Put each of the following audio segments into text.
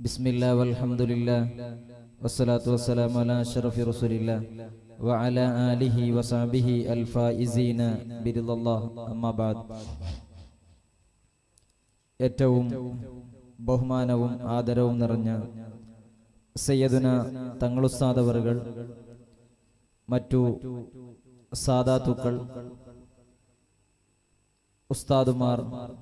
بسم الله والحمد لله والصلاة والسلام على أشرف رسول الله وعلى آله وصحبه الفائزين برضا الله أما بعد ഏറ്റവും ബഹുമാനവും ആദരവും നിറഞ്ഞ സയ്യദുന തങ്ങളുസ്താദവറുകൾ മറ്റു സാദാത്തുക്കൾ ഉസ്താദുമാർ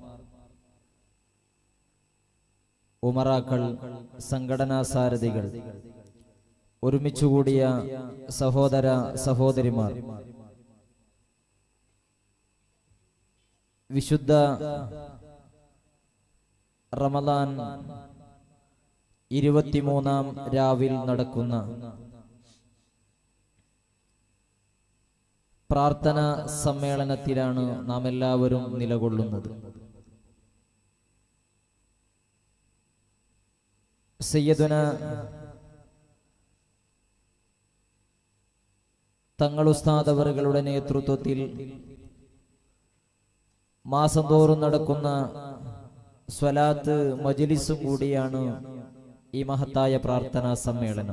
ഉമറാക്കൾ സംഘടനാ സാരഥികൾ ഒരുമിച്ചുകൂടിയ സഹോദര സഹോദരിമാർ വിശുദ്ധ റമദാൻ ഇരുപത്തിമൂന്നാം രാവിൽ നടക്കുന്ന പ്രാർത്ഥന സമ്മേളനത്തിലാണ് നാം എല്ലാവരും നിലകൊള്ളുന്നത് സയ്യദുന തങ്ങളുസ്താദവറുകളുടെ നേതൃത്വത്തിൽ മാസം തോറും നടക്കുന്ന സ്വലാത്ത് മജലിസും കൂടിയാണ് ഈ മഹത്തായ പ്രാർത്ഥനാ സമ്മേളനം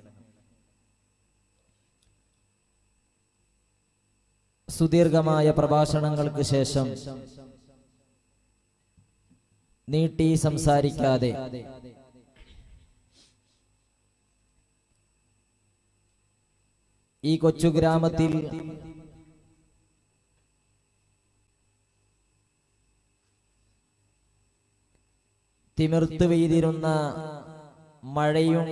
സുദീർഘമായ പ്രഭാഷണങ്ങൾക്ക് ശേഷം നീട്ടി സംസാരിക്കാതെ ഈ കൊച്ചു ഗ്രാമത്തിൽ തിമിർത്ത് പെയ്തിരുന്ന മഴയും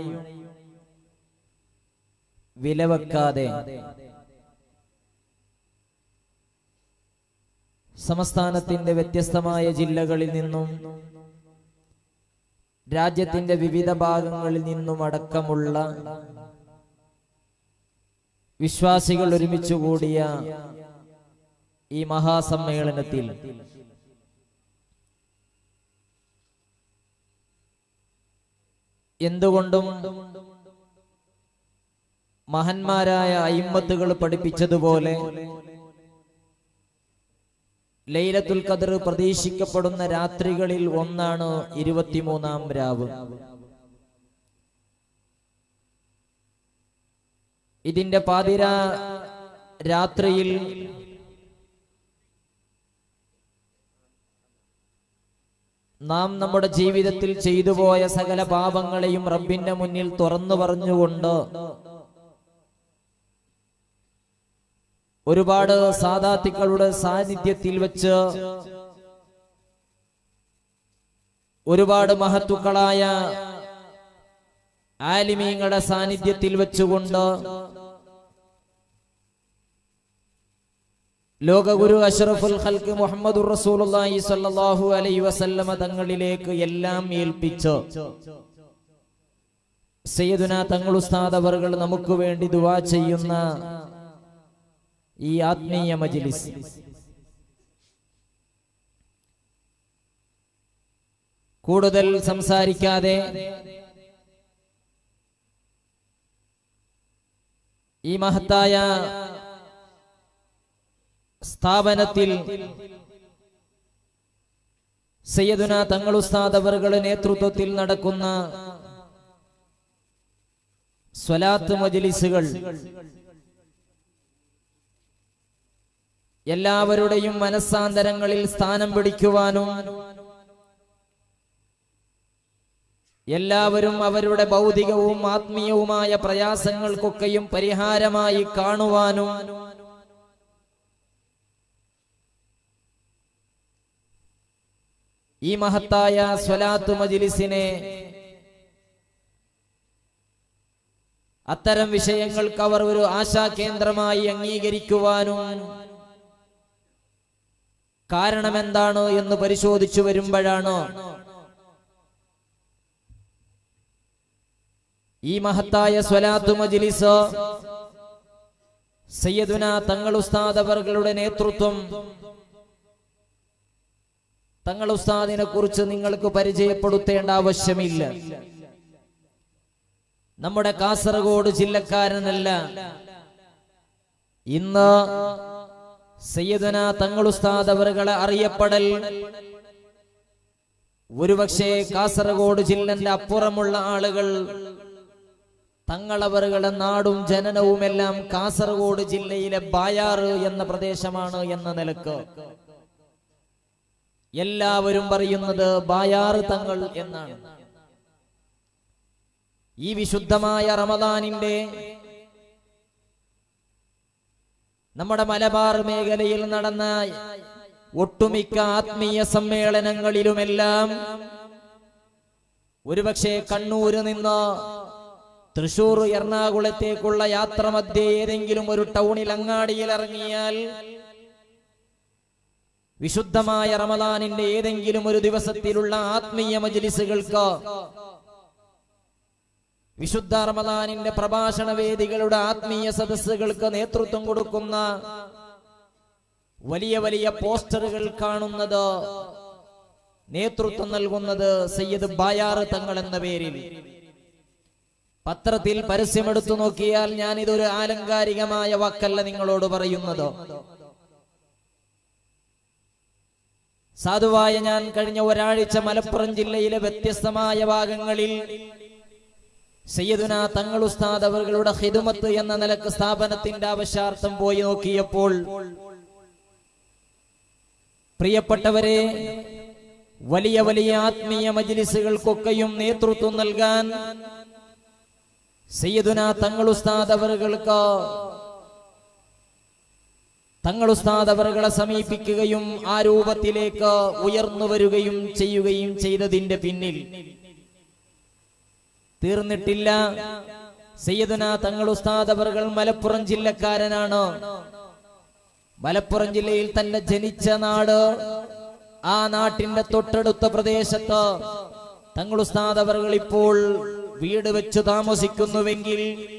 വിലവെക്കാതെ സംസ്ഥാനത്തിന്റെ വ്യത്യസ്തമായ ജില്ലകളിൽ നിന്നും രാജ്യത്തിന്റെ വിവിധ ഭാഗങ്ങളിൽ നിന്നും അടക്കമുള്ള വിശ്വാസികൾ ഒരുമിച്ച് കൂടിയ ഈ മഹാസമ്മേളനത്തിൽ എന്തുകൊണ്ടും മഹന്മാരായ അയിമ്മത്തുകൾ പഠിപ്പിച്ചതുപോലെ ലൈലത്തുൽ ഖദർ പ്രതീക്ഷിക്കപ്പെടുന്ന രാത്രികളിൽ ഒന്നാണ് ഇരുപത്തിമൂന്നാം രാവ് ഇതിന്റെ പാതിര രാത്രിയിൽ നാം നമ്മുടെ ജീവിതത്തിൽ ചെയ്തു പോയ സകല പാപങ്ങളെയും റബ്ബിന്റെ മുന്നിൽ തുറന്നു പറഞ്ഞുകൊണ്ട് ഒരുപാട് സാധാത്തിക്കളുടെ സാന്നിധ്യത്തിൽ വെച്ച് ഒരുപാട് മഹത്തുക്കളായ ആലിമീങ്ങളുടെ സാന്നിധ്യത്തിൽ വെച്ചുകൊണ്ട് ലോകഗുരു അഷ്റഫുൽ ഖൽക്ക് മുഹമ്മദ് റസൂലുള്ളാഹി സ്വല്ലല്ലാഹു അലൈഹി വസല്ലമ തങ്ങളിലേക്ക് എല്ലാം ഏൽപ്പിച്ച് സയ്യിദുന തങ്ങൾ ഉസ്താദ് അവർകൾ നമുക്ക് വേണ്ടി ദുആ ചെയ്യുന്ന ഈ ആത്മീയ മജ്ലിസ് കൂടുതൽ സംസാരിക്കാതെ ഈ മഹത്തായ സ്ഥാപനത്തിൽ സയ്യദുന തങ്ങൾ ഉസ്താദ് അവരുടെ നേതൃത്വത്തിൽ നടക്കുന്ന സ്വലാത്ത് മജലിസുകൾ എല്ലാവരുടെയും മനസ്സാന്തരങ്ങളിൽ സ്ഥാനം പിടിക്കുവാനും എല്ലാവരും അവരുടെ ഭൗതികവും ആത്മീയവുമായ പ്രയാസങ്ങൾക്കൊക്കെയും പരിഹാരമായി കാണുവാനും ഈ മഹത്തായ സ്വലാത്ത് മജിലിസിനെ അത്തരം വിഷയങ്ങൾക്ക് അവർ ഒരു ആശാകേന്ദ്രമായി അംഗീകരിക്കുവാനും കാരണമെന്താണ് എന്ന് പരിശോധിച്ചു വരുമ്പോഴാണ് ഈ മഹത്തായ സ്വലാത്ത് മജിലിസ് സയ്യദുന തങ്ങൾ ഉസ്താദ് അവர்களுടെ നേതൃത്വം തങ്ങൾ ഉസ്താദിനെ കുറിച്ച് നിങ്ങൾക്ക് പരിചയപ്പെടുത്തേണ്ട ആവശ്യമില്ല നമ്മുടെ കാസർഗോഡ് ജില്ലക്കാരനല്ല ഇന്ന് സയ്യദന തങ്ങൾ ഉസ്താദ് അവരുകളെ അറിയപ്പെടൽ ഒരുപക്ഷെ കാസർഗോഡ് ജില്ലന്റെ അപ്പുറമുള്ള ആളുകൾ തങ്ങളവറുകളുടെ നാടും ജനനവുമെല്ലാം കാസർഗോഡ് ജില്ലയിലെ ബായാറ് എന്ന പ്രദേശമാണ് എന്ന നിലക്ക് എല്ലാവരും പറയുന്നത് ബായാറ് തങ്ങൾ എന്നാണ് ഈ വിശുദ്ധമായ റമദാനിന്റെ നമ്മുടെ മലബാർ മേഖലയിൽ നടന്ന ഒട്ടുമിക്ക ആത്മീയ സമ്മേളനങ്ങളിലുമെല്ലാം ഒരുപക്ഷെ കണ്ണൂര് നിന്ന് തൃശൂർ എറണാകുളത്തേക്കുള്ള യാത്ര മധ്യേ ഏതെങ്കിലും ഒരു ടൗണിൽ അങ്ങാടിയിൽ ഇറങ്ങിയാൽ വിശുദ്ധമായ റമദാനിന്റെ ഏതെങ്കിലും ഒരു ദിവസത്തിലുള്ള ആത്മീയ മജ്ലിസുകൾക്ക് വിശുദ്ധ റമദാനിന്റെ പ്രഭാഷണ വേദികളുടെ ആത്മീയ സദസ്സുകൾക്ക് നേതൃത്വം കൊടുക്കുന്ന വലിയ വലിയ പോസ്റ്ററുകൾ കാണുന്നത് നേതൃത്വം നൽകുന്നത് സയ്യിദ് ബായാറ് തങ്ങൾ എന്ന പേരിൽ പത്രത്തിൽ പരസ്യമെടുത്തു നോക്കിയാൽ ഞാൻ ഇതൊരു ആലങ്കാരികമായ വാക്കല്ല നിങ്ങളോട് പറയുന്നത് സാധുവായ ഞാൻ കഴിഞ്ഞ ഒരാഴ്ച മലപ്പുറം ജില്ലയിലെ വ്യത്യസ്തമായ ഭാഗങ്ങളിൽ സയ്യദുന തങ്ങൾ ഉസ്താദ് അവர்களுടെ ഹിദുമത്ത് എന്ന നിലക്ക് സ്ഥാപനത്തിന്റെ ആവശ്യാർത്ഥം പോയി നോക്കിയപ്പോൾ പ്രിയപ്പെട്ടവരെ വലിയ വലിയ ആത്മീയ മജ്ലിസുകൾക്കൊക്കെയും നേതൃത്വം നൽകാൻ സയ്യദുന തങ്ങൾ ഉസ്താദ് അവറുകൾക്ക് തങ്ങൾ ഉസ്താദ് അവറുകളെ സമീപിക്കുകയും ആ രൂപത്തിലേക്ക് ഉയർന്നു വരികയും ചെയ്യുകയും ചെയ്തതിന്റെ പിന്നിൽ തീർന്നിട്ടില്ല സയ്യദുന തങ്ങൾ ഉസ്താദ് അവറുകൾ മലപ്പുറം ജില്ലക്കാരനാണ് മലപ്പുറം ജില്ലയിൽ തന്നെ ജനിച്ച നാട് ആ നാട്ടിന്റെ തൊട്ടടുത്ത പ്രദേശത്ത് തങ്ങൾ ഉസ്താദ് അവറുകൾ ഇപ്പോൾ വീട് വെച്ച് താമസിക്കുന്നുവെങ്കിൽ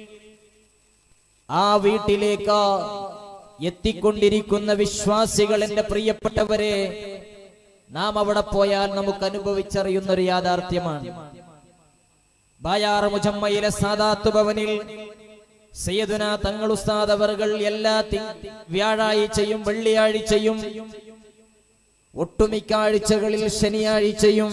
ആ വീട്ടിലേക്ക് എത്തിക്കൊണ്ടിരിക്കുന്ന വിശ്വാസികൾ എന്റെ പ്രിയപ്പെട്ടവരെ നാം അവിടെ പോയാൽ നമുക്ക് അനുഭവിച്ചറിയുന്ന ഒരു യാഥാർത്ഥ്യമാണ് ബായാർ മുജമ്മയിലെ സാദാത്ത് ഭവനിൽ സയ്യദുന തങ്ങൾ ഉസ്താദ് അവറുകൾ എല്ലാ തി- വ്യാഴാഴ്ചയും വെള്ളിയാഴ്ചയും ഒട്ടുമിക്ക ആഴ്ചകളിൽ ശനിയാഴ്ചയും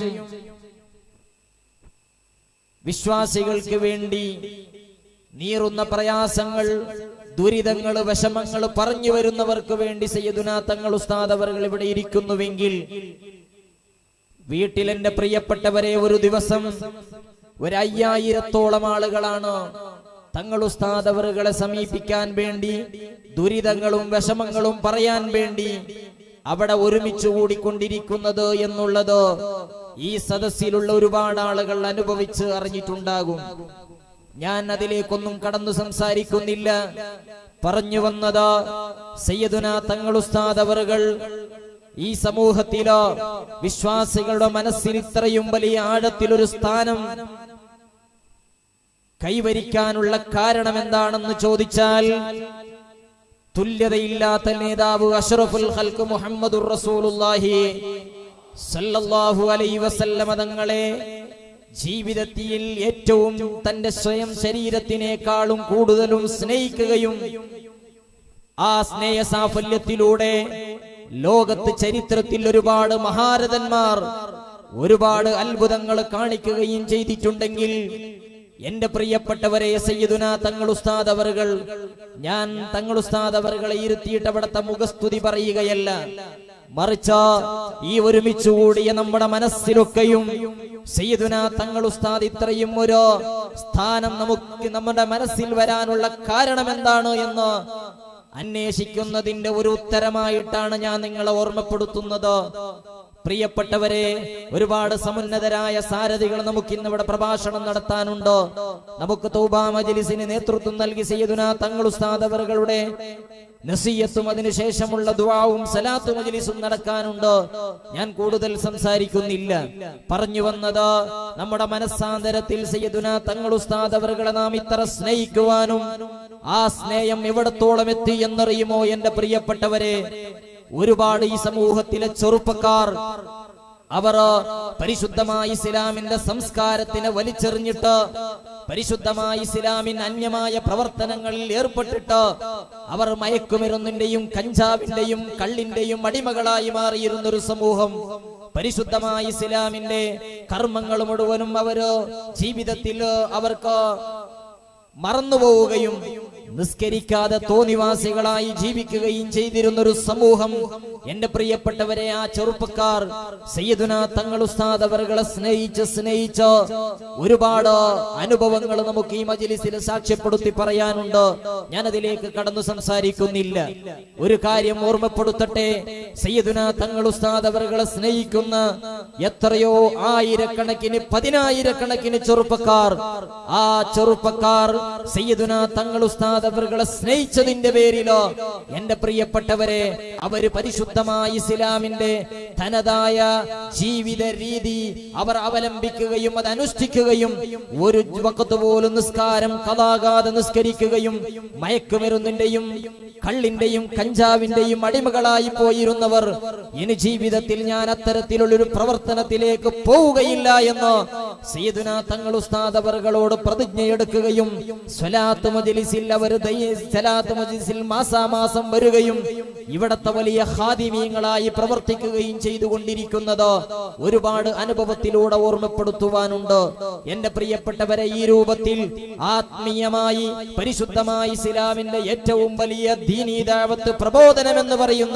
വിശ്വാസികൾക്ക് വേണ്ടി നീറുന്ന പ്രയാസങ്ങൾ ദുരിതങ്ങൾ വിഷമങ്ങൾ പറഞ്ഞു വരുന്നവർക്ക് വേണ്ടി സയ്യദുന തങ്ങൾ ഉസ്താദ് അവറുകൾ ഇവിടെ ഇരിക്കുന്നുവെങ്കിൽ വീട്ടിൽ എന്റെ പ്രിയപ്പെട്ടവരെ ഒരു ദിവസം ഒരു അയ്യായിരത്തോളം ആളുകളാണ് തങ്ങൾ ഉസ്താദ് അവറുകളെ സമീപിക്കാൻ വേണ്ടി ദുരിതങ്ങളും വിഷമങ്ങളും പറയാൻ വേണ്ടി അവിടെ ഒരുമിച്ച് കൂടിക്കൊണ്ടിരിക്കുന്നത് എന്നുള്ളത് ഈ സദസ്സിലുള്ള ഒരുപാട് ആളുകൾ അനുഭവിച്ച് അറിഞ്ഞിട്ടുണ്ടാകും ഞാൻ അതിലേക്കൊന്നും കടന്നു സംസാരിക്കുന്നില്ല പറഞ്ഞു വന്നത് സയ്യദുന തങ്ങൾ ഉസ്താദ് അവറുകൾ ഈ സമൂഹത്തിലോ വിശ്വാസികളുടെ മനസ്സിൽ ഇത്രയും വലിയ ആഴത്തിലൊരു സ്ഥാനം കൈവരിക്കാനുള്ള കാരണം എന്താണെന്ന് ചോദിച്ചാൽ തുല്യതയില്ലാത്ത നേതാവ് അഷ്റഫുൽ ഖൽക്ക് മുഹമ്മദുർ റസൂലുള്ളാഹി സല്ലല്ലാഹു അലൈഹി വസല്ലമ തങ്ങളെ ജീവിതത്തിൽ ഏറ്റവും തന്റെ സ്വയം ശരീരത്തിനേക്കാളും കൂടുതലും സ്നേഹിക്കുകയും ആ സ്നേഹ സാഫല്യത്തിലൂടെ ലോകത്ത് ചരിത്രത്തിൽ ഒരുപാട് മഹാരഥന്മാർ ഒരുപാട് അത്ഭുതങ്ങൾ കാണിക്കുകയും ചെയ്തിട്ടുണ്ടെങ്കിൽ എന്റെ പ്രിയപ്പെട്ടവരെ സയ്യിദുന തങ്ങൾ ഉസ്താദ് അവറുകൾ ഞാൻ തങ്ങൾ ഉസ്താദ് അവറുകളെ ഇരുത്തിയിട്ട് അവിടുത്തെ മുഖസ്തുതി പറയുകയല്ല മറിച്ച് ഈ ഒരുമിച്ച് കൂടിയ നമ്മുടെ മനസ്സിലൊക്കെയും സയ്യിദുന തങ്ങൾ ഉസ്താദ് ഇത്രയും ഒരു സ്ഥാനം നമുക്ക് നമ്മുടെ മനസ്സിൽ വരാനുള്ള കാരണം എന്താണ് എന്ന് അന്വേഷിക്കുന്നതിന്റെ ഒരു ഉത്തരമായിട്ടാണ് ഞാൻ നിങ്ങളെ ഓർമ്മപ്പെടുത്തുന്നത് പ്രിയപ്പെട്ടവരെ ഒരുപാട് സമുന്നതരായ സാരഥികൾ നമുക്ക് ഇന്നിവിടെ പ്രഭാഷണം നടത്താനുണ്ട് നമുക്ക് തൗബാ മജ്ലിസിന് നേതൃത്വം നൽകി സയ്യിദുന തങ്ങൾ ഉസ്താദ് അവറുകളുടെ നസീയത്തും അതിനുശേഷമുള്ള ദുആവും സലാത്തു മജ്ലിസും നടക്കാനുണ്ട് ഞാൻ കൂടുതൽ സംസാരിക്കുന്നില്ല പറഞ്ഞു വന്നത് നമ്മുടെ മനസ്സാന്തരത്തിൽ സയ്യിദുന തങ്ങൾ ഉസ്താദ് അവറുകളെ നാം ഇത്ര സ്നേഹിക്കുവാനും ആ സ്നേഹം എവിടത്തോളം എത്തി എന്നറിയുമോ എന്റെ പ്രിയപ്പെട്ടവരെ ഒരുപാട് ഈ സമൂഹത്തിലെ ചെറുപ്പക്കാർ അവർ പരിശുദ്ധമായ ഇസ്ലാമിന്റെ സംസ്കാരത്തിനെ വലിച്ചെറിഞ്ഞിട്ട് പരിശുദ്ധമായ ഇസ്ലാമിന് അന്യമായ പ്രവർത്തനങ്ങളിൽ ഏർപ്പെട്ടിട്ട് അവർ മയക്കുമരുന്നിന്റെയും കഞ്ചാവിന്റെയും കള്ളിന്റെയും അടിമകളായി മാറിയിരുന്ന ഒരു സമൂഹം പരിശുദ്ധമായ ഇസ്ലാമിന്റെ കർമ്മങ്ങൾ മുഴുവനും അവര് ജീവിതത്തിൽ അവർക്ക് മറന്നുപോവുകയും നിസ്കരിക്കാതെ തോന്നിവാസികളായി ജീവിക്കുകയും ചെയ്തിരുന്ന ഒരു സമൂഹം എന്റെ പ്രിയപ്പെട്ടവരെ ആ ചെറുപ്പക്കാർ സയ്യിദുന തങ്ങൾ ഉസ്താദ് അവരുകളെ സ്നേഹിച്ച് സ്നേഹിച്ച് ഒരുപാട് അനുഭവങ്ങൾ നമുക്ക് ഈ മജിലിസിൽ സാക്ഷ്യപ്പെടുത്തി പറയാനുണ്ട് ഞാൻ അതിലേക്ക് കടന്നു സംസാരിക്കുന്നില്ല ഒരു കാര്യം ഓർമ്മപ്പെടുത്തട്ടെ സയ്യിദുന തങ്ങൾ ഉസ്താദ് അവരുകളെ സ്നേഹിക്കുന്ന എത്രയോ ആയിരക്കണക്കിന് പതിനായിരക്കണക്കിന് ചെറുപ്പക്കാർ ആ ചെറുപ്പക്കാർ സയ്യിദുന തങ്ങൾ ഉസ്താദ് അവരുകളെ സ്നേഹിച്ചതിന്റെ പേരിലോ എന്റെ പ്രിയപ്പെട്ടവരെ അവര് പരിശുദ്ധമായ ഇസ്ലാമിന്റെ തനതായ ജീവിത രീതി അവർ അവലംബിക്കുകയും അത് അനുഷ്ഠിക്കുകയും ഒരു വക്കത്ത് പോലും നിസ്കാരം കഥാകാതെ നിസ്കരിക്കുകയും മയക്കുമരുന്നിന്റെയും കള്ളിന്റെയും കഞ്ചാവിന്റെയും അടിമകളായി പോയിരുന്നവർ ഇനി ജീവിതത്തിൽ ഞാൻ അത്തരത്തിലുള്ളൊരു പ്രവർത്തനത്തിലേക്ക് പോവുകയില്ല എന്ന് സയ്യിദുന തങ്ങൾ ഉസ്താദ് അവറുകളോട് പ്രതിജ്ഞയെടുക്കുകയും സ്വലാത്ത് മജ്ലിസിൽ അവർ സ്വലാത്ത് മജ്ലിസിൽ മാസാമാസം വരികയും ഇവിടത്തെ വലിയ ഹാദിമീങ്ങളായി പ്രവർത്തിക്കുകയും ചെയ്തുകൊണ്ടിരിക്കുന്നത് ഒരുപാട് അനുഭവത്തിലൂടെ ഓർമ്മപ്പെടുത്തുവാനുണ്ട് എന്റെ പ്രിയപ്പെട്ടവരെ ഈ രൂപത്തിൽ ആത്മീയമായി പരിശുദ്ധമായി ഇസ്ലാമിന്റെ ഏറ്റവും വലിയ ദീനീദാവത്ത് പ്രബോധനം എന്ന് പറയുന്ന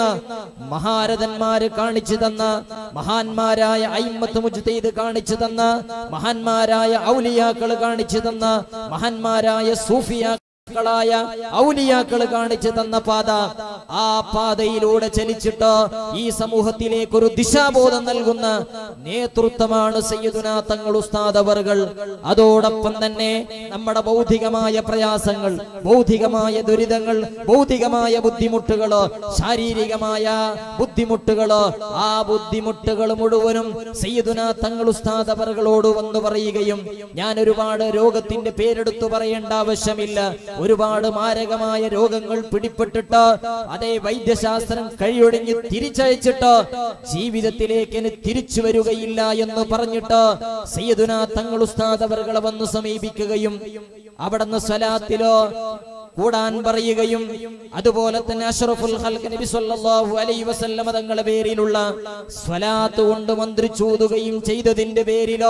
മഹാരഥന്മാര് കാണിച്ചു തന്ന മഹാന്മാരായ അയിമത്ത് മുജ്തീദ് കാണിച്ചു തന്ന മഹാന്മാരായ ഔലിയാക്കൾ കാണിച്ചു തന്ന മഹാന്മാരായ സൂഫിയാ ായ ഔലിയാക്കൾ കാണിച്ചു തന്ന പാത ആ പാതയിലൂടെ ചലിച്ചിട്ട് ഈ സമൂഹത്തിലേക്ക് ഒരു ദിശാബോധം നൽകുന്ന നേതൃത്വമാണ് സയ്യിദുന തങ്ങൾ ഉസ്താദ് അവർകൾ അതോടൊപ്പം തന്നെ നമ്മുടെ ഭൗതികമായ പ്രയാസങ്ങൾ ഭൗതികമായ ദുരിതങ്ങൾ ഭൗതികമായ ബുദ്ധിമുട്ടുകള് ശാരീരികമായ ബുദ്ധിമുട്ടുകള് ആ ബുദ്ധിമുട്ടുകൾ മുഴുവനും സയ്യിദുന തങ്ങൾ ഉസ്താദ് അവർകളോട് വന്നു പറയുകയും ഞാൻ ഒരുപാട് രോഗത്തിന്റെ പേരെടുത്തു പറയേണ്ട ആവശ്യമില്ല ഒരുപാട് മാരകമായ രോഗങ്ങൾ പിടിപ്പെട്ടിട്ട് അതേ വൈദ്യശാസ്ത്രം കഴിയൊടിഞ്ഞ് തിരിച്ചയച്ചിട്ട് ജീവിതത്തിലേക്ക് ഇനി തിരിച്ചു വരികയില്ല എന്ന് പറഞ്ഞിട്ട് സയ്യിദുന തങ്ങൾ ഉസ്താദ് അവർകളെ വന്ന് സമീപിക്കുകയും അവിടുന്ന് സ്വലാത്തിലോ കൂടാൻ പറയുകയും അതുപോലെ തന്നെ അഷ്റഫുൽ ഖൽഖ് നബി സല്ലല്ലാഹു അലൈഹി വസല്ലമ തങ്ങളുടെ പേരിലുള്ള സ്വലാത്ത് കൊണ്ട് മന്ത്രിച്ചൂതുകയും ചെയ്തതിന്റെ പേരിലോ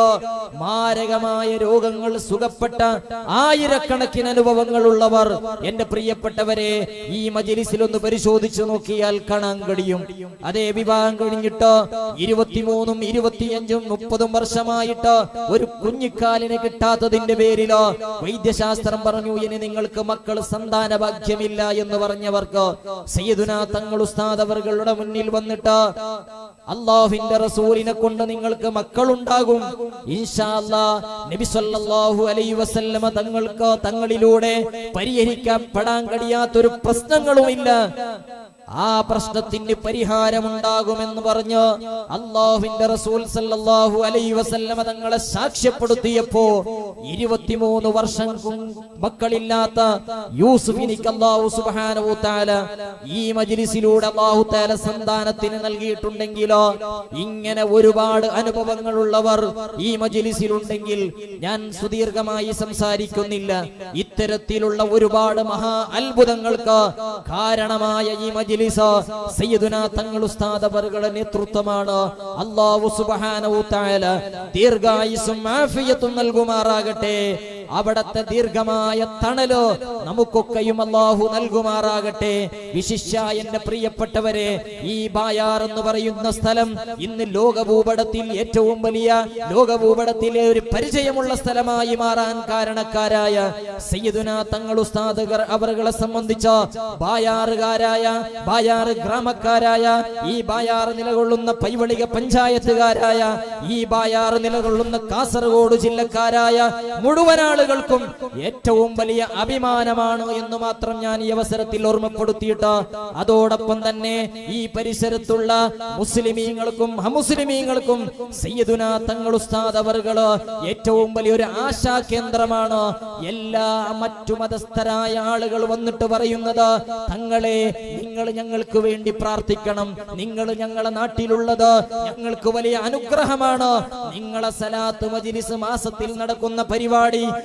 മാരകമായ രോഗങ്ങൾ സുഖപ്പെട്ട ആയിരക്കണക്കിന് അനുഭവങ്ങൾ ഉള്ളവർ എന്റെ പ്രിയപ്പെട്ടവരെ ഈ മജിലിസിൽ ഒന്ന് പരിശോധിച്ചു നോക്കിയാൽ കാണാൻ കഴിയും അതേ വിവാഹം കഴിഞ്ഞിട്ട് ഇരുപത്തിമൂന്നും ഇരുപത്തിയഞ്ചും മുപ്പതും വർഷമായിട്ട് ഒരു കുഞ്ഞിക്കാലിനെ കിട്ടാത്തതിന്റെ പേരിലോ വൈദ്യശാസ്ത്രം പറഞ്ഞു ഇനി നിങ്ങൾക്ക് മക്കൾ സന്താന ഭാഗ്യമില്ല എന്ന് പറഞ്ഞവർക്ക് സയ്യിദുന തങ്ങൾ ഉസ്താദ് അവர்களுടെ മുന്നിൽ വന്നിട്ട് അള്ളാഹുവിന്റെ റസൂലിനെ കൊണ്ട് നിങ്ങൾക്ക് മക്കളുണ്ടാകും ഇൻഷാ അല്ലാ നബി സല്ലല്ലാഹു അലൈഹി വസല്ലമ തങ്ങൾക്ക് തങ്ങളിലൂടെ പരിഹരിക്കപ്പെടാൻ കഴിയാത്തൊരു പ്രശ്നങ്ങളുമില്ല ആ പ്രശ്നത്തിന് പരിഹാരമുണ്ടാകുമെന്ന് പറഞ്ഞ് അള്ളാഹുവിന്റെ റസൂൽ സല്ലല്ലാഹു അലൈഹി വസല്ലമ തങ്ങളെ സാക്ഷ്യപ്പെടുത്തിയപ്പോ ഇരുപത്തിമൂന്ന് വർഷം കും- മക്കളില്ലാത്ത യൂസുഫിനിക്ക് അള്ളാഹു സുബ്ഹാനഹു തആല ഈ മജ്ലിസിലൂടെ അള്ളാഹു തആല സന്താനത്തിന് നൽകിയിട്ടുണ്ടെങ്കിലോ ഇങ്ങനെ ഒരുപാട് അനുഭവങ്ങളുള്ളവർ ഈ മജ്ലിസിലുണ്ടെങ്കിൽ ഞാൻ സുദീർഘമായി സംസാരിക്കുന്നില്ല ഇത്തരത്തിലുള്ള ഒരുപാട് മഹാ അത്ഭുതങ്ങൾക്ക് കാരണമായ ഈ മജ്ലിസ് സയ്യിദുന തങ്ങൾ ഉസ്താദ് അവരുടെ നേതൃത്വമാണ് അല്ലാഹു സുബ്ഹാനഹു തആല ദീർഘായുസ്സും ആഫിയത്തും നൽകുമാറാകട്ടെ അവിടത്തെ ദീർഘമായ തണലോ നമുക്കൊക്കെയും അള്ളാഹു നൽകുമാറാകട്ടെ വിശിഷ്യ എന്റെ പ്രിയപ്പെട്ടവരെ ഈ ബായാർ എന്ന് പറയുന്ന സ്ഥലം ഇന്ന് ലോകഭൂപടത്തിൽ ഏറ്റവും വലിയ ലോകഭൂപടത്തിലെ ഒരു പരിചയമുള്ള സ്ഥലമായി മാറാൻ കാരണക്കാരായ സയ്യിദുന തങ്ങൾ ഉസ്താദുകൾ അവരുകളെ സംബന്ധിച്ച് ബായാറുകാരായ ബായാറ് ഗ്രാമക്കാരായ ഈ ബായാറ് നിലകൊള്ളുന്ന പൈവളിക പഞ്ചായത്തുകാരായ ഈ ബായാറ് നിലകൊള്ളുന്ന കാസർഗോഡ് ജില്ലക്കാരായ മുഴുവൻ ആളുകൾക്കും ഏറ്റവും വലിയ അഭിമാനമാണ് എന്ന് മാത്രം ഞാൻ ഈ അവസരത്തിൽ ഓർമ്മപ്പെടുത്തിയിട്ട് അതോടൊപ്പം തന്നെ ഈ പരിസരത്തുള്ള മുസ്ലിമീങ്ങൾക്കും അമുസ്ലിമീങ്ങൾക്കും സയ്യിദുന തങ്ങൾ ഉസ്താദ് അവർകള് ഏറ്റവും വലിയൊരു ആശാ കേന്ദ്രമാണ് എല്ലാ മറ്റു മതസ്ഥരായ ആളുകൾ വന്നിട്ട് പറയുന്നത് തങ്ങളെ നിങ്ങൾ ഞങ്ങൾക്ക് വേണ്ടി പ്രാർത്ഥിക്കണം നിങ്ങൾ ഞങ്ങളെ നാട്ടിലുള്ളത് ഞങ്ങൾക്ക് വലിയ അനുഗ്രഹമാണ് നിങ്ങളെ സലാത്ത് മജിലിസ് മാസത്തിൽ നടക്കുന്ന പരിപാടി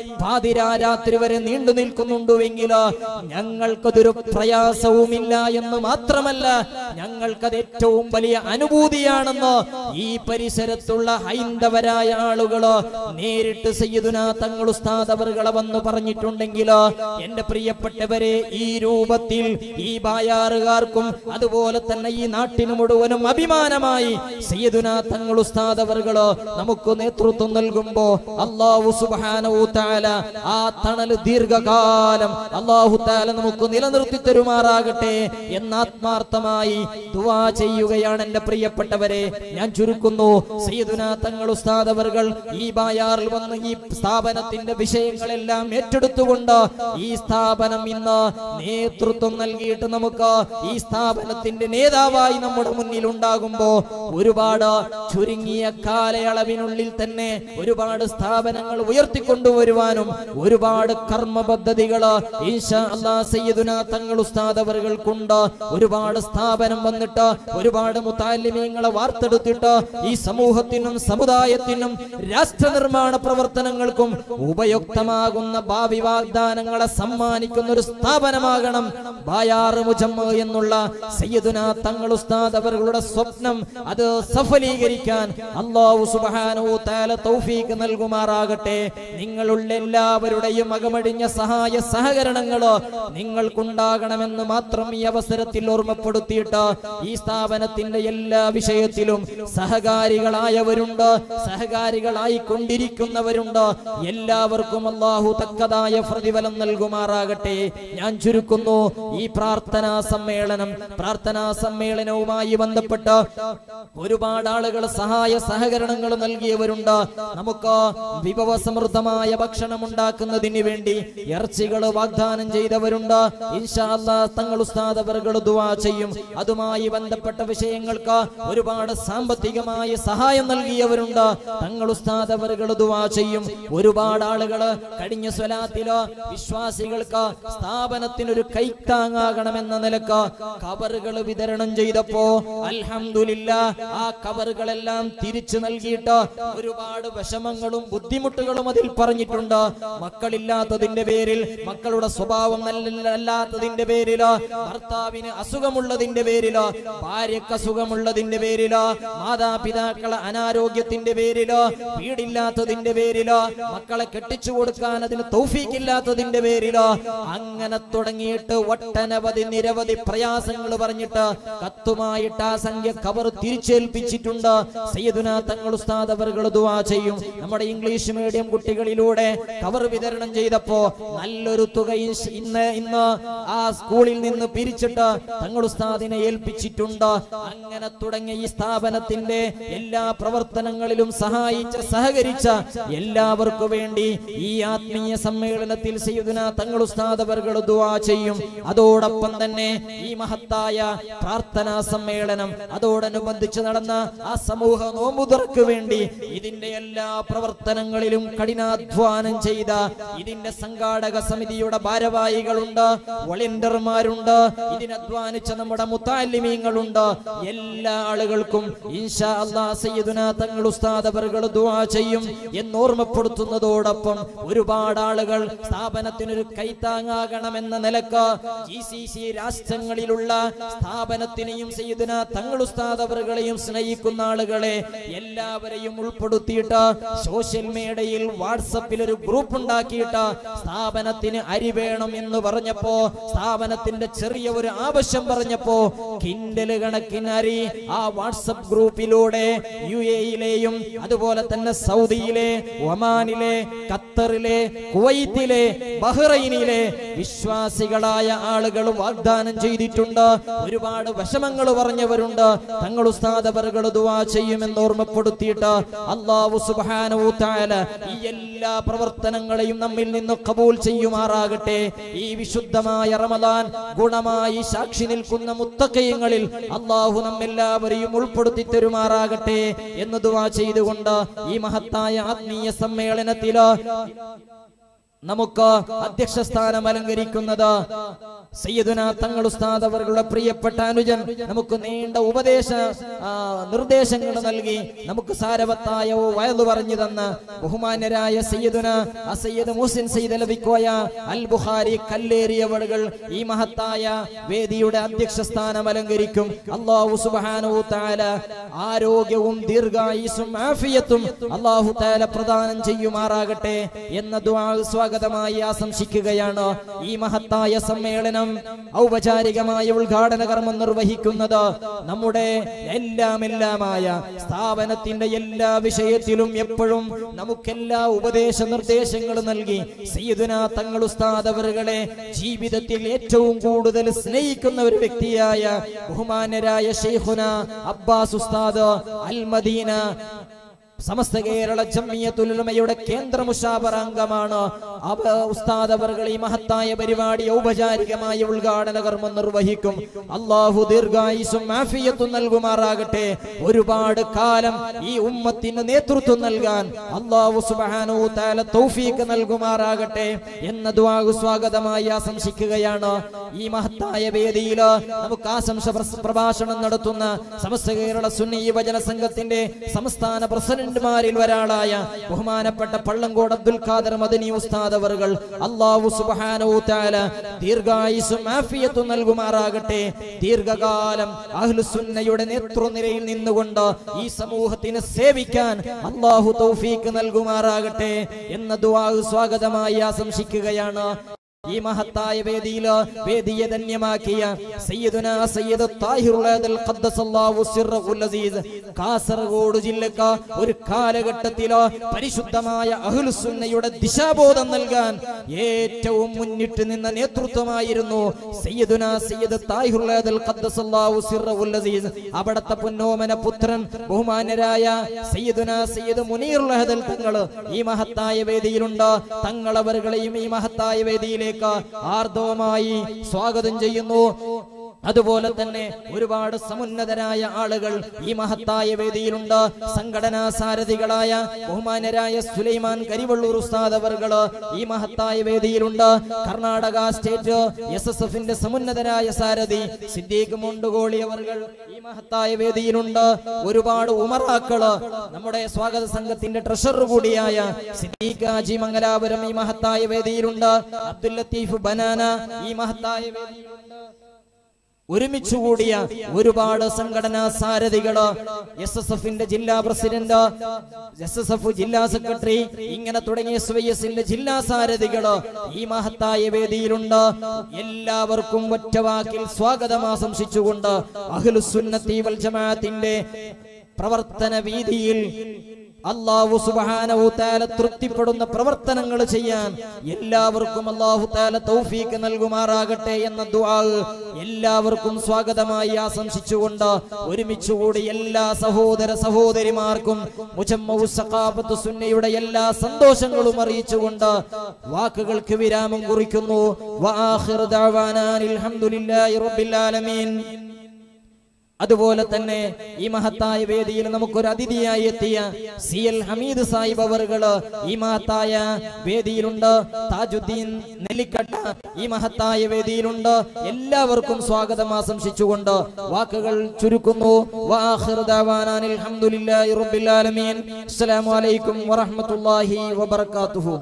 പാതിരാരാത്രി വരെ നീണ്ടു നിൽക്കുന്നുണ്ടുവെങ്കിൽ ഞങ്ങൾക്കതൊരു പ്രയാസവുമില്ല എന്ന് മാത്രമല്ല ഞങ്ങൾക്കത് ഏറ്റവും വലിയ അനുഭൂതിയാണെന്ന് ഈ പരിസരത്തുള്ള ഹൈന്ദവരായ ആളുകള് നേരിട്ട് സയ്യിദുന തങ്ങൾ ഉസ്താദ് അവറുകളെ വന്ന് പറഞ്ഞിട്ടുണ്ടെങ്കിൽ എന്റെ പ്രിയപ്പെട്ടവരെ ഈ രൂപത്തിൽ ഈ ബായാറുകാർക്കും അതുപോലെ തന്നെ ഈ നാട്ടിന് മുഴുവനും അഭിമാനമായി സയ്യിദുന തങ്ങൾ ഉസ്താദ് അവറുകള് നമുക്ക് നേതൃത്വം നൽകുമ്പോ അള്ളാഹു സുബ്ഹാനഹു തആല ആ തണൽ ദീർഘകാലം അള്ളാഹു തആല നമുക്ക് നിലനിർത്തി തരുമാറാകട്ടെ എന്ന് ആത്മാർത്ഥമായി ദുആ ചെയ്യുകയാണ് എന്റെ പ്രിയപ്പെട്ടവരെ ഞാൻ ചുരുക്കുന്നു സയ്യിദുന തങ്ങൾ ഉസ്താദ് അവർകൾ ഈ ബായാറിൽ വന്ന് ഈ സ്ഥാപനത്തിന്റെ വിഷയങ്ങളെല്ലാം ഏറ്റെടുത്തുകൊണ്ട് ഈ സ്ഥാപനം ഇന്ന് നേതൃത്വം നൽകിയിട്ട് നമുക്ക് ഈ സ്ഥാപനത്തിന്റെ നേതാവായി നമ്മുടെ മുന്നിൽ ഉണ്ടാകുമ്പോ ഒരുപാട് ചുരുങ്ങിയ കാലയളവിനുള്ളിൽ തന്നെ ഒരുപാട് സ്ഥാപനങ്ങൾ ഉയർത്തിക്കൊണ്ടുവരുവാനും ഒരുപാട് കർമ്മ പദ്ധതികള് ഈശാ അല്ലാ സയ്യിദുന തങ്ങൾ ഉസ്താദ് അവർകൾക്കുണ്ട് ഒരുപാട് സ്ഥാപനം വന്നിട്ട് ഒരുപാട് മുത്താലിമീങ്ങളെ വാർത്തെടുത്തിട്ട് ഈ സമൂഹത്തിനും സമുദായത്തിനും രാഷ്ട്ര നിർമ്മാണ പ്രവർത്തനങ്ങൾക്കും ഉപയുക്തമാകുന്ന ഭാവി വാഗ്ദാനങ്ങളെ സമ്മാനിക്കുന്ന ഒരു സ്ഥാപനമാകണം ബായാറ് മുജമ്മ എന്നുള്ള സയ്യിദുന തങ്ങൾ ഉസ്താദ് അവരുടെ സ്വപ്നം അത് സഫലീകരിക്കാൻ അള്ളാഹു സുബ്ഹാനഹു തആല തൗഫീഖ് നൽകുമാറാകട്ടെ നിങ്ങളുള്ള എല്ലാവരുടെയും അകമടിഞ്ഞ സഹായ സഹകരണങ്ങള് നിങ്ങൾക്കുണ്ടാകണമെന്ന് മാത്രം ഈ അവസരത്തിൽ ഓർമ്മപ്പെടുത്തിയിട്ട് ഈ സ്ഥാപനത്തിന്റെ എല്ലാ വിഷയത്തിലും സഹകാരികളായവരുണ്ട് സഹകാരികളായി കൊണ്ടിരിക്കുന്നവരുണ്ട് എല്ലാവർക്കും അള്ളാഹു തക്കതായ പ്രതിഫലം നൽകുമാറാകട്ടെ ഞാൻ ചുരുക്കുന്നു ഈ പ്രാർത്ഥനാ സമ്മേളനം പ്രാർത്ഥനാ സമ്മേളനവുമായി ബന്ധപ്പെട്ട് ഒരുപാട് ആളുകൾ സഹായ സഹകരണങ്ങൾ നൽകിയവരുണ്ട് നമുക്ക് വിഭവസമൃദ്ധമായ ഭക്ഷണം ഉണ്ടാക്കുന്നതിന് വേണ്ടി ഇറച്ചികൾ വാഗ്ദാനം ചെയ്തവരുണ്ട് ഇൻഷാ അല്ലാഹ് തങ്ങൾ ഉസ്താദ് അവർകൾ ദുആ ചെയ്യും അതുമായി ബന്ധപ്പെട്ട വിഷയങ്ങൾക്ക് ഒരുപാട് സാമ്പത്തികമായ സഹായം നൽകിയവരുണ്ട് തങ്ങൾ ഉസ്താദ് അവർകൾ ദുആ ചെയ്യും ഒരുപാട് ആളുകൾ കഴിഞ്ഞ സ്വലാത്തിലോ വിശ്വാസികൾക്ക് സ്ഥാപനത്തിനൊരു കൈത്താങ്ങാകണമെന്ന നിലക്ക് കവറുകൾ വിതരണം ചെയ്തപ്പോ അൽഹംദുലില്ല ആ കവറുകളെല്ലാം തിരിച്ചു നൽകിയിട്ട് ഒരുപാട് വിഷമങ്ങളും ബുദ്ധിമുട്ടുകളും അതിൽ പറഞ്ഞിട്ടുണ്ട് മക്കളില്ലാത്തതിന്റെ പേരിൽ മക്കളുടെ സ്വഭാവം നല്ലല്ലാത്തതിന്റെ പേരിലോ ഭർത്താവിന് അസുഖമുള്ളതിന്റെ പേരിലോ ഭാര്യക്ക് അസുഖമുള്ളതിന്റെ പേരിലോ മാതാപിതാക്കളെ അനാരോഗ്യത്തിന്റെ പേരിലോ വീടില്ലാത്തതിന്റെ പേരിലോ മക്കളെ കെട്ടിച്ചു കൊടുക്കാൻ അതിന് തൗഫീക്കില്ലാത്തതിന്റെ പേരിലോ അങ്ങനെ തുടങ്ങിയിട്ട് ഒട്ടനവധി നിരവധി പ്രയാസങ്ങൾ പറഞ്ഞിട്ട് കത്തുമായിട്ട് ആ സംഖ്യ കവർ തിരിച്ചേൽപ്പിച്ചിട്ടുണ്ട് സയ്യിദുന തങ്ങൾ ഉസ്താദ് അവർകൾ ദുആ ചെയ്യും നമ്മുടെ ഇംഗ്ലീഷ് മീഡിയം കുട്ടികളിലൂടെ കവർ വിതരണം ചെയ്തപ്പോ നല്ലൊരു തുക ഇൻഷ്- ഇന്ന് ഇന്ന് ആ സ്കൂളിൽ നിന്ന് പിരിച്ചിട്ട് തങ്ങൾ ഉസ്താദിനെ ഏൽപ്പിച്ചിട്ടുണ്ട് അങ്ങനെ തുടങ്ങിയ ഈ സ്ഥാപനത്തിന്റെ എല്ലാ പ്രവർത്തനങ്ങളിലും സഹായിച്ച സഹകരിച്ച എല്ലാവർക്കും വേണ്ടി ഈ ആത്മീയ സമ്മേളനത്തിൽ സയ്യിദുന തങ്ങൾ ഉസ്താദ് അവർകൾ ദുആ ചെയ്യും അതോടൊപ്പം തന്നെ ഈ മഹത്തായ പ്രാർത്ഥനാ സമ്മേളനം അതോടനുബന്ധിച്ച് നടന്ന ആ സമൂഹ നോമ്പുതർക്ക് വേണ്ടി ഇതിന്റെ എല്ലാ പ്രവർത്തനങ്ങളിലും കഠിനാധ്വാനം ചെയ്ത ഇതിന്റെ സംഘാടക സമിതിയുടെ ഭാരവാഹികളുണ്ട് വളണ്ടിയർമാരുണ്ട് ഇതിനധ്വാനിച്ച നമ്മുടെ മുത്താലിമീങ്ങളുണ്ട് എല്ലാ ആളുകൾക്കും ഇൻഷാ അല്ലാ സയ്യിദുന തങ്ങൾ ഉസ്താദ് അവർകൾ ദുആ ചെയ്യും എന്നോർമ്മപ്പെടുത്തുന്നതോടൊപ്പം ഒരുപാട് ആളുകൾ സ്ഥാപനത്തിനൊരു കൈത്താങ്ങാകണമെന്ന നിലക്ക് ജി സി സി രാഷ്ട്രങ്ങളിലുള്ള സ്ഥാപനത്തിനെയും സയ്യിദുന തങ്ങൾ ഉസ്താദ് അവറുകളെയും സ്നേഹിക്കുന്ന ആളുകളെ എല്ലാവരെയും ഉൾപ്പെടുത്തിയിട്ട് സോഷ്യൽ മീഡിയയിൽ വാട്സപ്പിൽ ഒരു ഗ്രൂപ്പ് ഉണ്ടാക്കിയിട്ട് സ്ഥാപനത്തിന് അരി വേണം എന്ന് പറഞ്ഞപ്പോ സ്ഥാപനത്തിന്റെ ചെറിയ ഒരു ആവശ്യം പറഞ്ഞപ്പോ കിൻഡല് കണക്കിന് അരി ആ വാട്സപ്പ് ഗ്രൂപ്പിലൂടെ യു എയിലെയും അതുപോലെ തന്നെ സൗദിയിലെ ഒമാനിലെ ഖത്തറിലെ കുവൈത്തിലെ ബഹ്റൈനിലെ വിശ്വാസികളായ ആളുകൾ വാഗ്ദാനം ചെയ്തിട്ടുണ്ട് ഒരുപാട് വിഷമങ്ങൾ പറഞ്ഞവരുണ്ട് തങ്ങൾ ഉസ്താദ് അവർകൾ ദുആ ചെയ്യുമെന്ന് ഓർമ്മപ്പെടുത്തിയിട്ട് അള്ളാഹു സുബ്ഹാനഹു തആല ഈ എല്ലാ പ്രവർത്തനങ്ങളെയും നമ്മിൽ നിന്ന് കബൂൽ ചെയ്യുമാറാകട്ടെ ഈ വിശുദ്ധമായ റമദാൻ ഗുണമായി സാക്ഷി നിൽക്കുന്ന മുത്തക്കയങ്ങളിൽ അള്ളാഹു നമ്മെല്ലാവരെയും ഉൾപ്പെടുത്തി തരുമാറാകട്ടെ എന്ന് ദുആ ചെയ്തുകൊണ്ട് ഈ മഹത്തായ ആത്മീയ സമ്മേളനത്തില് നമുക്ക് അധ്യക്ഷ സ്ഥാനം അലങ്കരിക്കുന്നത് സയ്യിദുന തങ്ങൾ ഉസ്താദ് അവരുടെ പ്രിയപ്പെട്ട അനുജൻ നമുക്ക് നീണ്ട ഉപദേശ ആ, നിർദ്ദേശങ്ങൾ നൽകി നമുക്ക് സാരവത്തായ വയലു പറഞ്ഞു തന്ന ബഹുമാന്യരായ സയ്യിദുന ആ സയ്യിദ് മുഹസിൻ സയ്യിദ് അലവിക്കോയ അൽ ബുഖാരി കല്ലേറിയവളുകൾ ഈ മഹത്തായ വേദിയുടെ അധ്യക്ഷ സ്ഥാനം അലങ്കരിക്കും അള്ളാഹു സുബ്ഹാനഹു തആല ആരോഗ്യവും ദീർഘായുസും ആഫിയത്തും അള്ളാഹു തആല പ്രദാനം ചെയ്യുമാറാകട്ടെ എന്ന ദുആ സ്വാഗതമായി ആശംസിക്കുകയാണ് ഈ മഹത്തായ സമ്മേളനം ഔപചാരികമായ ഉദ്ഘാടന കർമ്മം നിർവഹിക്കുന്നത് നമ്മുടെ എല്ലാം എല്ലാമായ സ്ഥാപനത്തിന്റെ എല്ലാ വിഷയത്തിലും എപ്പോഴും നമുക്കെല്ലാ ഉപദേശ നിർദ്ദേശങ്ങൾ നൽകി സയ്യിദുന തങ്ങൾ ഉസ്താദ് അവരുകളെ ജീവിതത്തിൽ ഏറ്റവും കൂടുതൽ സ്നേഹിക്കുന്ന ഒരു വ്യക്തിയായ ബഹുമാന്യരായ ഷെയ്ഖുന അബ്ബാസ് ഉസ്താദ് അൽ മദീന സമസ്ത കേരള ജമ്മിയത്തുലമയുടെ കേന്ദ്ര മുഷാബർ അംഗമാണ് അവ ഉസ്താദ് അവർകൾ ഈ മഹത്തായ പരിപാടി ഔപചാരികമായ ഉദ്ഘാടന കർമ്മം നിർവഹിക്കും അള്ളാഹു ദീർഘായുസും ആഫിയത്തും നൽകുമാറാകട്ടെ ഒരുപാട് കാലം ഈ ഉമ്മത്തിന് നേതൃത്വം നൽകാൻ അള്ളാഹു സുബ്ഹാനഹു തആല തൗഫീഖ് നൽകുമാറാകട്ടെ എന്ന ദുആ സ്വാഗതമായി ആശംസിക്കുകയാണ് ഈ മഹത്തായ വേദിയിൽ നമുക്ക് ആശംസ പ്രസ- പ്രഭാഷണം നടത്തുന്ന സമസ്ത കേരള സുന്നി യുവജന സംഘത്തിന്റെ സംസ്ഥാന പ്രസിഡന്റുമാരിൽ ഒരാളായ ബഹുമാനപ്പെട്ട പള്ളങ്കോട് അബ്ദുൽ ഖാദർ മദനി ഉസ്താദ് അവർകൾ അള്ളാഹു സുബ്ഹാനഹു തആല ദീർഘായുസും ആഫിയത്തും നൽകുമാറാകട്ടെ ദീർഘകാലം അഹ്ലുസുന്നയുടെ നേതൃനിരയിൽ നിന്നുകൊണ്ട് ഈ സമൂഹത്തിന് സേവിക്കാൻ അള്ളാഹു തൗഫീക്ക് നൽകുമാറാകട്ടെ എന്ന ദുആ സ്വാഗതമായി ആശംസിക്കുകയാണ് ഈ മഹത്തായ വേദിയില് വേദിയെ ധന്യമാക്കിയ സയ്യിദുന സയ്യിദ് താഹിറുൽ ആദൽ ഖദ്ദസല്ലാഹു സിർറഹുൽ അസീസ് കാസർഗോഡ് ജില്ലക്ക് ഒരു കാലഘട്ടത്തില് പരിശുദ്ധമായ അഹ്ലുസുന്നയുടെ ദിശാബോധം നൽകാൻ ഏറ്റവും മുന്നിട്ട് നിന്ന നേതൃത്വമായിരുന്നു സയ്യിദുന സയ്യിദ് താഹിറുൽ ആദൽ ഖദ്ദസല്ലാഹു സിർറഹുൽ അസീസ് അവിടത്തെ പൊന്നോമന പുത്രൻ ബഹുമാന്യരായ സയ്യിദുന സയ്യിദ് മുനീറുൽ അഹദൽ തങ്ങള് ഈ മഹത്തായ വേദിയിലുണ്ട് തങ്ങളവരുകളെയും ഈ മഹത്തായ വേദിയിലേക്ക് ആർദവമായി സ്വാഗതം ചെയ്യുന്നു അതുപോലെ തന്നെ ഒരുപാട് സമുന്നതരായ ആളുകൾ ഈ മഹത്തായ വേദിയിലുണ്ട് സംഘടനാ സാരഥികളായ ബഹുമാന്യരായ സുലൈമാൻ കരിവള്ളൂർ ഉസ്താദ് അവർകള് ഈ മഹത്തായ വേദിയിലുണ്ട് കർണാടക സ്റ്റേറ്റ് എസ് എസ് എഫിന്റെ സമുന്നതരായ സാരഥി സിദ്ദീഖ് മുണ്ടുകോളി അവർകൾ ഈ മഹത്തായ വേദിയിലുണ്ട് ഒരുപാട് ഉമറാക്കള് നമ്മുടെ സ്വാഗത സംഘത്തിന്റെ ട്രഷറർ കൂടിയായ സിദ്ദീഖ് ഹാജി മംഗലാപുരം ഈ മഹത്തായ വേദിയിലുണ്ട് അബ്ദുൽ ലത്തീഫ് ബനാന ഈ മഹത്തായ വേദിയിലുണ്ട് ഒരുമിച്ച് കൂടിയ ഒരുപാട് സംഘടനാ സാരഥികള് എസ് എസ് എഫിന്റെ ജില്ലാ പ്രസിഡന്റ് എസ് എസ് എഫ് ജില്ലാ സെക്രട്ടറി ഇങ്ങനെ തുടങ്ങിയ എസ് വൈ എസിന്റെ ജില്ലാ സാരഥികള് ഈ മഹത്തായ വേദിയിലുണ്ട് എല്ലാവർക്കും ഒറ്റവാക്കിൽ സ്വാഗതം ആശംസിച്ചുകൊണ്ട് അഖിലുസുന്നത്തി വൽ ജമാഅത്തിന്റെ പ്രവർത്തന വീതിയിൽ അള്ളാഹു സുബ്ഹാനഹു തആല തൃപ്തിപ്പെടുന്ന പ്രവർത്തനങ്ങൾ ചെയ്യാൻ എല്ലാവർക്കും അള്ളാഹു തആല തൗഫീക്ക് നൽകുമാറാകട്ടെ എന്ന ദുആ എല്ലാവർക്കും സ്വാഗതമായി ആശംസിച്ചുകൊണ്ട് ഒരുമിച്ച് കൂടി എല്ലാ സഹോദര സഹോദരിമാർക്കും മുജമ്മഉ സഖാഫത്ത് സുന്നയുടെ എല്ലാ സന്തോഷങ്ങളും അറിയിച്ചുകൊണ്ട് വാക്കുകൾക്ക് വിരാമം കുറിക്കുന്നു വആഖിറു ദഅവാനാ അൽഹംദുലില്ലാഹി റബ്ബിൽ ആലമീൻ അതുപോലെ തന്നെ ഈ മഹത്തായ വേദിയിൽ നമുക്കൊരു അതിഥിയായി എത്തിയ സി എൽ ഹമീദ് സാഹിബ് അവറുകള് ഈ മഹത്തായ വേദിയിലുണ്ട് താജുദ്ദീൻ നെല്ലിക്കട്ട ഈ മഹത്തായ വേദിയിലുണ്ട് എല്ലാവർക്കും സ്വാഗതം ആശംസിച്ചുകൊണ്ട് വാക്കുകൾ ചുരുക്കുന്നു വആഖിറു ദഅവാനാ അൽഹംദുലില്ലാഹി റബ്ബിൽ ആലമീൻ അസ്സലാമു അലൈക്കും വറഹ്മത്തുള്ളാഹി വബറകാതുഹു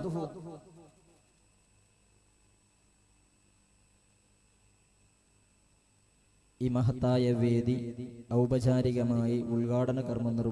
ഈ മഹത്തായ വേദി ഔപചാരികമായി ഉദ്ഘാടന കർമ്മം നിർവഹിച്ചു